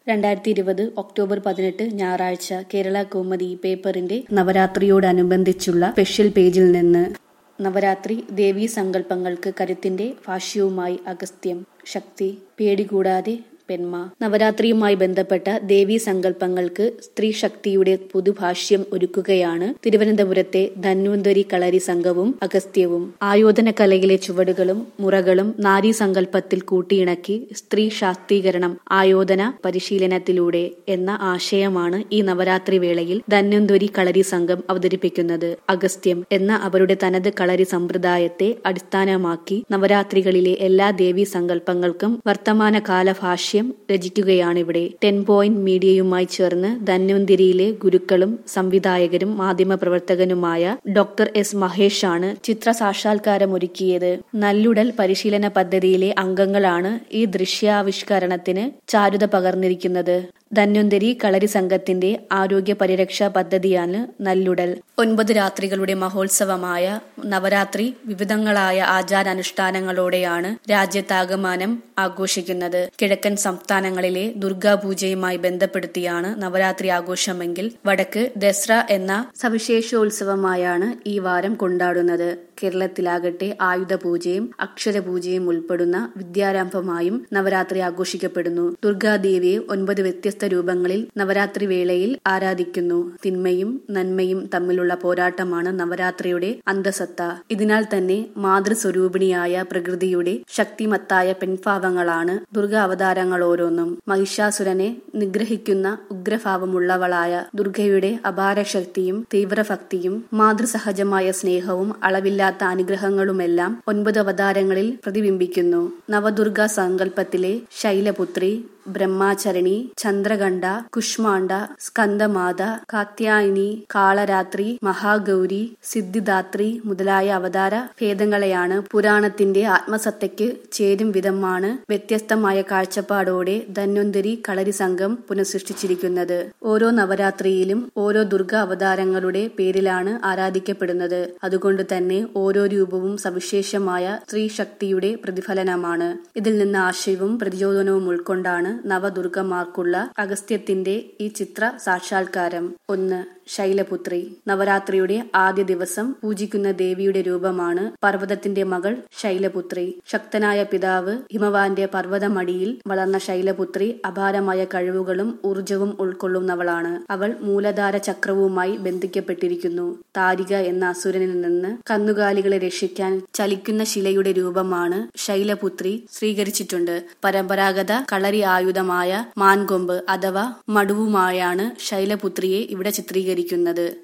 രണ്ടായിരത്തി ഇരുപത് ഒക്ടോബർ പതിനെട്ട് ഞായറാഴ്ച കേരള കൗമുദി പേപ്പറിന്റെ നവരാത്രിയോടനുബന്ധിച്ചുള്ള സ്പെഷ്യൽ പേജിൽ നിന്ന് നവരാത്രി ദേവീ സങ്കല്പങ്ങൾക്ക് കരുത്തിന്റെ ഭാഷ്യവുമായി അഗസ്ത്യം ശക്തി പേടികൂടാതെ പെന്മ നവരാത്രിയുമായി ബന്ധപ്പെട്ട ദേവീ സങ്കല്പങ്ങൾക്ക് സ്ത്രീ ശക്തിയുടെ പുതുഭാഷ്യം ഒരുക്കുകയാണ് തിരുവനന്തപുരത്തെ ധന്വന്തരി കളരി സംഘവും അഗസ്ത്യവും ആയോധന കലയിലെ ചുവടുകളും മുറകളും നാരീ സങ്കല്പത്തിൽ കൂട്ടിയിണക്കി സ്ത്രീ ശാക്തീകരണം ആയോധന പരിശീലനത്തിലൂടെ എന്ന ആശയമാണ് ഈ നവരാത്രി വേളയിൽ ധന്വന്തരി കളരി സംഘം അവതരിപ്പിക്കുന്നത് അഗസ്ത്യം എന്ന അവരുടെ തനത് കളരി സമ്പ്രദായത്തെ അടിസ്ഥാനമാക്കി നവരാത്രികളിലെ എല്ലാ ദേവീ സങ്കല്പങ്ങൾക്കും വർത്തമാനകാല ഭാഷ്യം രചിക്കുകയാണിവിടെ ടെൻ പോയിന്റ് മീഡിയയുമായി ചേർന്ന് ധന്വന്തിരിയിലെ ഗുരുക്കളും സംവിധായകരും മാധ്യമപ്രവർത്തകനുമായ ഡോക്ടർ എസ് മഹേഷ് ആണ് ചിത്ര സാക്ഷാത്കാരമൊരുക്കിയത് നല്ലുടൽ പരിശീലന പദ്ധതിയിലെ അംഗങ്ങളാണ് ഈ ദൃശ്യാവിഷ്കരണത്തിന് ചാരുത പകർന്നിരിക്കുന്നത് ധന്വന്തരി കളരി സംഘത്തിന്റെ ആരോഗ്യ പരിരക്ഷാ പദ്ധതിയാണ് നല്ലുടൽ ഒൻപത് രാത്രികളുടെ മഹോത്സവമായ നവരാത്രി വിവിധങ്ങളായ ആചാരാനുഷ്ഠാനങ്ങളോടെയാണ് രാജ്യത്താകമാനം ആഘോഷിക്കുന്നത് കിഴക്കൻ സംസ്ഥാനങ്ങളിലെ ദുർഗാപൂജയുമായി ബന്ധപ്പെടുത്തിയാണ് നവരാത്രി ആഘോഷമെങ്കിൽ വടക്ക് ദസ്ര എന്ന സവിശേഷോത്സവമായാണ് ഈ വാരം കൊണ്ടാടുന്നത് കേരളത്തിലാകട്ടെ ആയുധ പൂജയും അക്ഷരപൂജയും ഉൾപ്പെടുന്ന വിദ്യാരംഭമായും നവരാത്രി ആഘോഷിക്കപ്പെടുന്നു ദുർഗാദേവിയെ ഒൻപത് വ്യത്യസ്ത രൂപങ്ങളിൽ നവരാത്രി വേളയിൽ ആരാധിക്കുന്നു തിന്മയും നന്മയും തമ്മിലുള്ള പോരാട്ടമാണ് നവരാത്രിയുടെ അന്തസത്ത ഇതിനാൽ തന്നെ മാതൃസ്വരൂപിണിയായ പ്രകൃതിയുടെ ശക്തിമത്തായ പെൺഭാവങ്ങളാണ് ദുർഗ അവതാരങ്ങൾ ഓരോന്നും മഹിഷാസുരനെ നിഗ്രഹിക്കുന്ന ഉഗ്രഭാവമുള്ളവളായ ദുർഗയുടെ അപാരശക്തിയും തീവ്രഭക്തിയും മാതൃസഹജമായ സ്നേഹവും അളവില്ലാത്ത അനുഗ്രഹങ്ങളുമെല്ലാം ഒൻപത് അവതാരങ്ങളിൽ പ്രതിബിംബിക്കുന്നു നവദുർഗ സങ്കല്പത്തിലെ ശൈലപുത്രി ബ്രഹ്മാചരണി ചന്ദ്രകണ്ഠ കുഷ്മാണ്ഡ സ്കന്ദമാത കാത്യായനി കാളരാത്രി മഹാഗൗരി സിദ്ധിദാത്രി മുതലായ അവതാര ഭേദങ്ങളെയാണ് പുരാണത്തിന്റെ ആത്മസത്തയ്ക്ക് ചേരും വിധമാണ് വ്യത്യസ്തമായ കാഴ്ചപ്പാടോടെ ധന്വന്തരി കളരി സംഘം പുനഃസൃഷ്ടിച്ചിരിക്കുന്നത് ഓരോ നവരാത്രിയിലും ഓരോ ദുർഗ അവതാരങ്ങളുടെ പേരിലാണ് ആരാധിക്കപ്പെടുന്നത് അതുകൊണ്ട് തന്നെ ഓരോ രൂപവും സവിശേഷമായ സ്ത്രീ ശക്തിയുടെ പ്രതിഫലനമാണ് ഇതിൽ നിന്ന് ആശയവും പ്രചോദനവും ഉൾക്കൊണ്ടാണ് നവദുർഗമാർക്കുള്ള അഗസ്ത്യത്തിന്റെ ഈ ചിത്ര സാക്ഷാത്കാരം ഒന്ന് ശൈലപുത്രി നവരാത്രിയുടെ ആദ്യ ദിവസം പൂജിക്കുന്ന ദേവിയുടെ രൂപമാണ് പർവ്വതത്തിന്റെ മകൾ ശൈലപുത്രി ശക്തനായ പിതാവ് ഹിമവാന്റെ പർവ്വതമടിയിൽ വളർന്ന ശൈലപുത്രി അപാരമായ കഴിവുകളും ഊർജവും ഉൾക്കൊള്ളുന്നവളാണ് അവൾ മൂലധാര ചക്രവുമായി ബന്ധിക്കപ്പെട്ടിരിക്കുന്നു താരിക എന്ന അസുരനിൽ നിന്ന് കന്നുകാലികളെ രക്ഷിക്കാൻ ചലിക്കുന്ന ശിലയുടെ രൂപമാണ് ശൈലപുത്രി സ്വീകരിച്ചിട്ടുണ്ട് പരമ്പരാഗത കളരി ആയുധമായ മാൻകൊമ്പ് അഥവാ മടുവുമായാണ് ശൈലപുത്രിയെ ഇവിടെ ചിത്രീകരിക്കുന്നത്